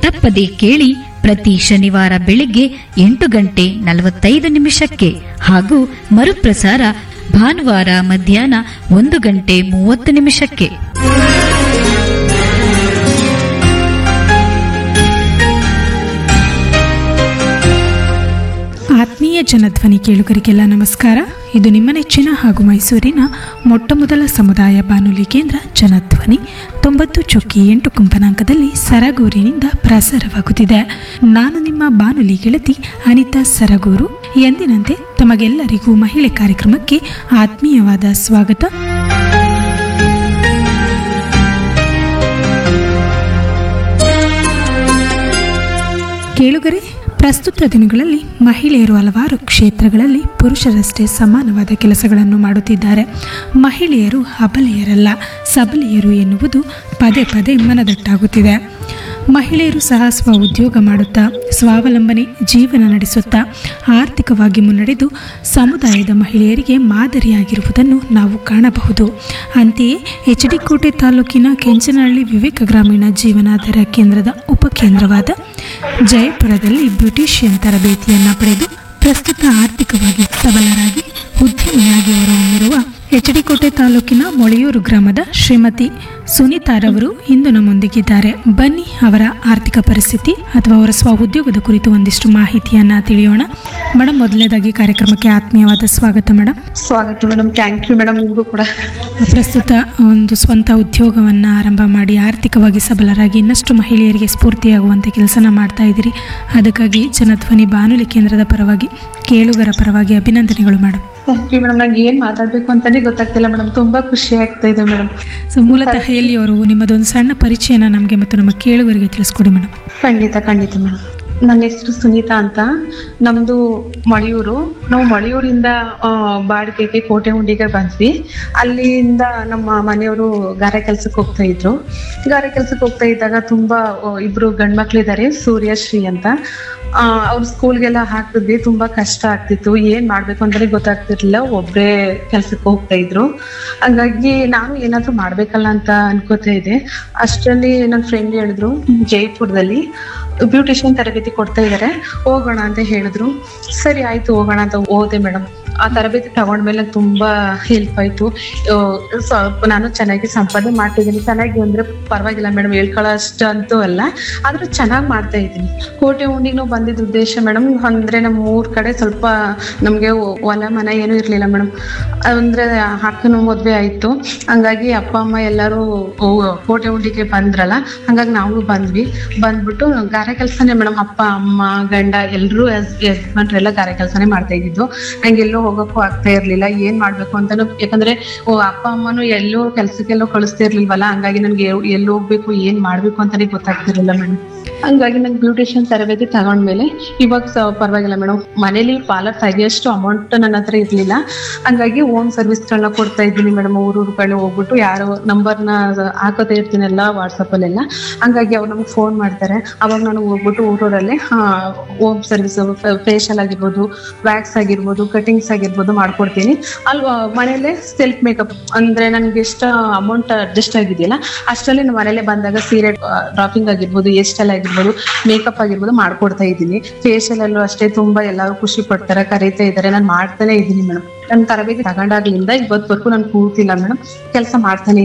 ತಪ್ಪದೆ ಕೇಳಿ ಪ್ರತಿ ಶನಿವಾರ ಬೆಳಿಗ್ಗೆ ಎಂಟು ಗಂಟೆ ನಲವತ್ತೈದು ನಿಮಿಷಕ್ಕೆ ಹಾಗೂ ಮರುಪ್ರಸಾರ ಭಾನುವಾರ ಮಧ್ಯಾಹ್ನ ಒಂದು ಗಂಟೆ ಮೂವತ್ತು ನಿಮಿಷಕ್ಕೆ ಆತ್ಮೀಯ ಜನಧ್ವನಿ ಕೇಳುಗರಿಗೆಲ್ಲ ನಮಸ್ಕಾರ ಇದು ನಿಮ್ಮ ನೆಚ್ಚಿನ ಹಾಗೂ ಮೈಸೂರಿನ ಮೊಟ್ಟಮೊದಲ ಸಮುದಾಯ ಬಾನುಲಿ ಕೇಂದ್ರ ಜನಧ್ವನಿ ತೊಂಬತ್ತು ಚುಕ್ಕಿ ಎಂಟು ಕಂಪನಾಂಕದಲ್ಲಿ ಸರಗೂರಿನಿಂದ ಪ್ರಸಾರವಾಗುತ್ತಿದೆ ನಾನು ನಿಮ್ಮ ಬಾನುಲಿ ಗೆಳತಿ ಅನಿತಾ ಸರಗೂರು ಎಂದಿನಂತೆ ತಮಗೆಲ್ಲರಿಗೂ ಮಹಿಳೆ ಕಾರ್ಯಕ್ರಮಕ್ಕೆ ಆತ್ಮೀಯವಾದ ಸ್ವಾಗತ ಕೇಳುಗರೆ ಪ್ರಸ್ತುತ ದಿನಗಳಲ್ಲಿ ಮಹಿಳೆಯರು ಹಲವಾರು ಕ್ಷೇತ್ರಗಳಲ್ಲಿ ಪುರುಷರಷ್ಟೇ ಸಮಾನವಾದ ಕೆಲಸಗಳನ್ನು ಮಾಡುತ್ತಿದ್ದಾರೆ ಮಹಿಳೆಯರು ಅಬಲೆಯರಲ್ಲ ಸಬಲೆಯರು ಎನ್ನುವುದು ಪದೇ ಪದೇ ಮನದಟ್ಟಾಗುತ್ತಿದೆ ಮಹಿಳೆಯರು ಸಹ ಸ್ವ ಉದ್ಯೋಗ ಮಾಡುತ್ತಾ ಸ್ವಾವಲಂಬನೆ ಜೀವನ ನಡೆಸುತ್ತಾ ಆರ್ಥಿಕವಾಗಿ ಮುನ್ನಡೆದು ಸಮುದಾಯದ ಮಹಿಳೆಯರಿಗೆ ಮಾದರಿಯಾಗಿರುವುದನ್ನು ನಾವು ಕಾಣಬಹುದು ಅಂತೆಯೇ ಎಚ್ ಡಿ ಕೋಟೆ ತಾಲೂಕಿನ ಕೆಂಚನಹಳ್ಳಿ ವಿವೇಕ ಗ್ರಾಮೀಣ ಜೀವನಾಧಾರ ಕೇಂದ್ರದ ಉಪಕೇಂದ್ರವಾದ ಜಯಪುರದಲ್ಲಿ ಬ್ಯೂಟಿಷಿಯನ್ ತರಬೇತಿಯನ್ನು ಪಡೆದು ಪ್ರಸ್ತುತ ಆರ್ಥಿಕವಾಗಿ ಸಬಲರಾಗಿ ಉದ್ಯಮಿಯಾಗಿ ಹೊರಹೊಮ್ಮಿರುವ ಎಚ್ ಡಿ ಕೋಟೆ ತಾಲೂಕಿನ ಮೊಳೆಯೂರು ಗ್ರಾಮದ ಶ್ರೀಮತಿ ಸುನೀತಾರವರು ಇಂದು ನಮ್ಮೊಂದಿಗಿದ್ದಾರೆ ಬನ್ನಿ ಅವರ ಆರ್ಥಿಕ ಪರಿಸ್ಥಿತಿ ಅಥವಾ ಅವರ ಸ್ವ ಉದ್ಯೋಗದ ಕುರಿತು ಒಂದಿಷ್ಟು ಮಾಹಿತಿಯನ್ನ ತಿಳಿಯೋಣ ಮೇಡಮ್ ಮೊದಲನೇದಾಗಿ ಕಾರ್ಯಕ್ರಮಕ್ಕೆ ಆತ್ಮೀಯವಾದ ಸ್ವಾಗತ ಮೇಡಮ್ ಸ್ವಾಗತ ಮೇಡಮ್ ಥ್ಯಾಂಕ್ ಯು ಮೇಡಮ್ ನಿಮಗೂ ಕೂಡ ಪ್ರಸ್ತುತ ಒಂದು ಸ್ವಂತ ಉದ್ಯೋಗವನ್ನು ಆರಂಭ ಮಾಡಿ ಆರ್ಥಿಕವಾಗಿ ಸಬಲರಾಗಿ ಇನ್ನಷ್ಟು ಮಹಿಳೆಯರಿಗೆ ಸ್ಫೂರ್ತಿಯಾಗುವಂತೆ ಕೆಲಸನ ಮಾಡ್ತಾ ಇದ್ದೀರಿ ಅದಕ್ಕಾಗಿ ಜನಧ್ವನಿ ಬಾನುಲಿ ಕೇಂದ್ರದ ಪರವಾಗಿ ಕೇಳುಗರ ಪರವಾಗಿ ಅಭಿನಂದನೆಗಳು ಮೇಡಮ್ ಥ್ಯಾಂಕ್ ಯು ಮೇಡಮ್ ನಂಗೆ ಏನ್ ಮಾತಾಡ್ಬೇಕು ಅಂತಾನೆ ಗೊತ್ತಾಗ್ತಿಲ್ಲ ಮೇಡಮ್ ತುಂಬಾ ಖುಷಿ ಆಗ್ತಾ ಇದೆ ಮೇಡಮ್ ಸೊ ಮೂಲತಃ ಎಲ್ಲಿಯವರು ನಿಮ್ಮದೊಂದು ಸಣ್ಣ ಪರಿಚಯನ ನಮಗೆ ಮತ್ತು ನಮ್ಮ ಕೇಳುಗರಿಗೆ ತಿಳಿಸ್ಕೊಡಿ ಮೇಡಮ್ ಖಂಡಿತ ಖಂಡಿತ ಮೇಡಮ್ ನನ್ನ ಹೆಸರು ಸುನೀತಾ ಅಂತ ನಮ್ದು ಮಳೆಯೂರು ನಾವು ಮಳೆಯೂರಿಂದ ಆ, ಬಾಡಿಗೆಗೆ ಕೋಟೆ ಹುಂಡಿಗೆ ಬಂದ್ವಿ ಅಲ್ಲಿಂದ ನಮ್ಮ ಮನೆಯವರು ಗಾರೆ ಕೆಲ್ಸಕ್ಕೆ ಹೋಗ್ತಾ ಇದ್ರು ಗಾರೆ ಕೆಲ್ಸಕ್ಕೆ ಹೋಗ್ತಾ ಇದ್ದಾಗ ತುಂಬಾ ಆ, ಇಬ್ರು ಗಂಡ್ಮಕ್ಳಿದ್ದಾರೆ ಸೂರ್ಯಶ್ರೀ ಅಂತ ಆ, ಅವ್ರ ಸ್ಕೂಲ್ಗೆಲ್ಲ ಹಾಕಿದ್ವಿ ತುಂಬಾ ಕಷ್ಟ ಆಗ್ತಿತ್ತು ಏನ್ ಮಾಡ್ಬೇಕು ಅಂತಾನೆ ಗೊತ್ತಾಗ್ತಿರ್ಲಿಲ್ಲ ಒಬ್ರೇ ಕೆಲ್ಸಕ್ಕೆ ಹೋಗ್ತಾ ಇದ್ರು ಹಂಗಾಗಿ ನಾನು ಏನಾದ್ರೂ ಮಾಡ್ಬೇಕಲ್ಲ ಅಂತ ಅನ್ಕೋತಾ ಇದ್ದೆ ಅಷ್ಟರಲ್ಲಿ ನನ್ನ ಫ್ರೆಂಡ್ ಹೇಳಿದ್ರು ಜೈಪುರದಲ್ಲಿ ಬ್ಯೂಟಿಷಿಯನ್ ತರಬೇತಿ ಕೊಡ್ತಾ ಇದಾರೆ ಹೋಗೋಣ ಅಂತ ಹೇಳಿದ್ರು ಸರಿ ಆಯ್ತು ಹೋಗೋಣ ಅಂತ ಹೋದೆ ಮೇಡಮ್ ಆ ತರಬೇತಿ ತಗೊಂಡ್ಮೇಲೆ ನಂಗ್ ತುಂಬಾ ಹೆಲ್ಪ್ ಆಯ್ತು ಆ, ಸ್ವಲ್ಪ ನಾನು ಚೆನ್ನಾಗಿ ಸಂಪಾದನೆ ಮಾಡ್ತಿದ್ದೀನಿ ಚೆನ್ನಾಗಿ ಅಂದ್ರೆ ಪರವಾಗಿಲ್ಲ ಮೇಡಮ್ ಹೇಳ್ಕೊಳ್ಳೋ ಅಷ್ಟು ಅಂತೂ ಅಲ್ಲ ಆದ್ರೂ ಚೆನ್ನಾಗಿ ಮಾಡ್ತಾ ಇದ್ದೀನಿ ಕೋಟೆ ಉಂಡಿಗೆ ನಾವು ಬಂದಿದ್ದ ಉದ್ದೇಶ ಮೇಡಮ್ ಅಂದ್ರೆ ನಮ್ಮ ಊರ್ ಕಡೆ ಸ್ವಲ್ಪ ನಮ್ಗೆ ಹೊಲ ಮನೆ ಏನೂ ಇರ್ಲಿಲ್ಲ ಮೇಡಮ್ ಅಂದ್ರೆ ಅಕ್ಕನ ಮದ್ವೆ ಆಯ್ತು ಹಂಗಾಗಿ ಅಪ್ಪ ಅಮ್ಮ ಎಲ್ಲರೂ ಓ- ಕೋಟೆ ಉಂಡಿಗೆ ಬಂದ್ರಲ್ಲ ಹಂಗಾಗಿ ನಾವು ಬಂದ್ವಿ ಬಂದ್ಬಿಟ್ಟು ಗಾರೆ ಕೆಲಸನೇ ಮೇಡಮ್ ಅಪ್ಪ ಅಮ್ಮ ಗಂಡ ಎಲ್ರು ಯಜಮಾನ್ರೆಲ್ಲ ಗಾರೆ ಕೆಲಸನೇ ಮಾಡ್ತಾ ಇದ್ದಿದ್ದು ನಂಗೆ ಎಲ್ಲೂ ಹೋಗಕ್ಕೂ ಆಗ್ತಾ ಇರ್ಲಿಲ್ಲ ಏನ್ ಮಾಡ್ಬೇಕು ಅಂತಾನು ಯಾಕಂದ್ರೆ ಓ ಅಪ್ಪ ಅಮ್ಮನು ಎಲ್ಲೂ ಕೆಲ್ಸಕ್ಕೆಲ್ಲೋ ಕಳಿಸ್ತಾ ಇರ್ಲಿಲ್ವಲ್ಲ ಹಂಗಾಗಿ ನನ್ಗೆ ಎಲ್ಲಿ ಹೋಗ್ಬೇಕು ಏನ್ ಮಾಡ್ಬೇಕು ಅಂತಾನೆ ಗೊತ್ತಾಗ್ತಿರ್ಲಿಲ್ಲ ಮೇಡಮ್ ಹಂಗಾಗಿ ನಂಗೆ ಬ್ಯೂಟಿಷಿಯನ್ ತರಬೇತಿ ತಗೊಂಡ್ಮೇಲೆ ಇವಾಗ ಸ- ಪರವಾಗಿಲ್ಲ ಮೇಡಮ್ ಮನೇಲಿ ಪಾರ್ಲರ್ ತೆಗಿಯೋಷ್ಟು ಅಮೌಂಟ್ ನನ್ನ ಹತ್ರ ಇರ್ಲಿಲ್ಲ ಹಂಗಾಗಿ ಹೋಮ್ ಸರ್ವಿಸ್ಗಳನ್ನ ಕೊಡ್ತಾ ಇದ್ದೀನಿ ಮೇಡಮ್ ಊರೂರು ಕಡೆ ಹೋಗ್ಬಿಟ್ಟು ಯಾರೋ ನಂಬರ್ನ ಹಾಕೋತಾ ಇರ್ತೀನಲ್ಲ ವಾಟ್ಸಪ್ ಅಲ್ಲೆಲ್ಲ ಹಂಗಾಗಿ ಅವ್ರು ನಮ್ಗೆ ಫೋನ್ ಮಾಡ್ತಾರೆ ಅವಾಗ ನಾನು ಹೋಗ್ಬಿಟ್ಟು ಊರೂರಲ್ಲೇ ಹೋಮ್ ಸರ್ವಿಸ್ ಫೇಶಿಯಲ್ ಆಗಿರ್ಬೋದು ವ್ಯಾಕ್ಸ್ ಆಗಿರ್ಬೋದು ಕಟಿಂಗ್ಸ್ ಆಗಿರ್ಬೋದು ಮಾಡ್ಕೊಡ್ತೀನಿ ಅಲ್ಲಿ ಮನೇಲೆ ಸೆಲ್ಫ್ ಮೇಕಪ್ ಅಂದ್ರೆ ನನ್ಗೆ ಎಷ್ಟು ಅಮೌಂಟ್ ಅಡ್ಜಸ್ಟ್ ಆಗಿದೆಯಲ್ಲ ಅಷ್ಟರಲ್ಲಿ ನಮ್ಮ ಮನೇಲೆ ಬಂದಾಗ ಸೀರೆ ಡ್ರಾಪಿಂಗ್ ಆಗಿರ್ಬೋದು ಹೇರ್ ಸ್ಟೈಲ್ ಆಗಿರ್ಬೋದು ಮೇಕಪ್ ಆಗಿರ್ಬೋದು ಮಾಡ್ಕೊಡ್ತಾ ಇದ್ದೀನಿ ಫೇಶಿಯಲ್ ಅಲ್ಲೂ ಅಷ್ಟೇ ತುಂಬಾ ಎಲ್ಲರೂ ಖುಷಿ ಪಡ್ತಾರೆ ಕರೀತಾ ಇದ್ದಾರೆ ನಾನು ಮಾಡ್ತಾನೆ ಇದ್ದೀನಿ ಮೇಡಮ್ ನನ್ನ ತರಬೇತಿ ತಗೊಂಡಾಗ್ಲಿಂದ ಇವತ್ವರೆಗೂ ನಾನು ಕೂತಿಲ್ಲ ಮೇಡಮ್ ಕೆಲಸ ಮಾಡ್ತಾನೆ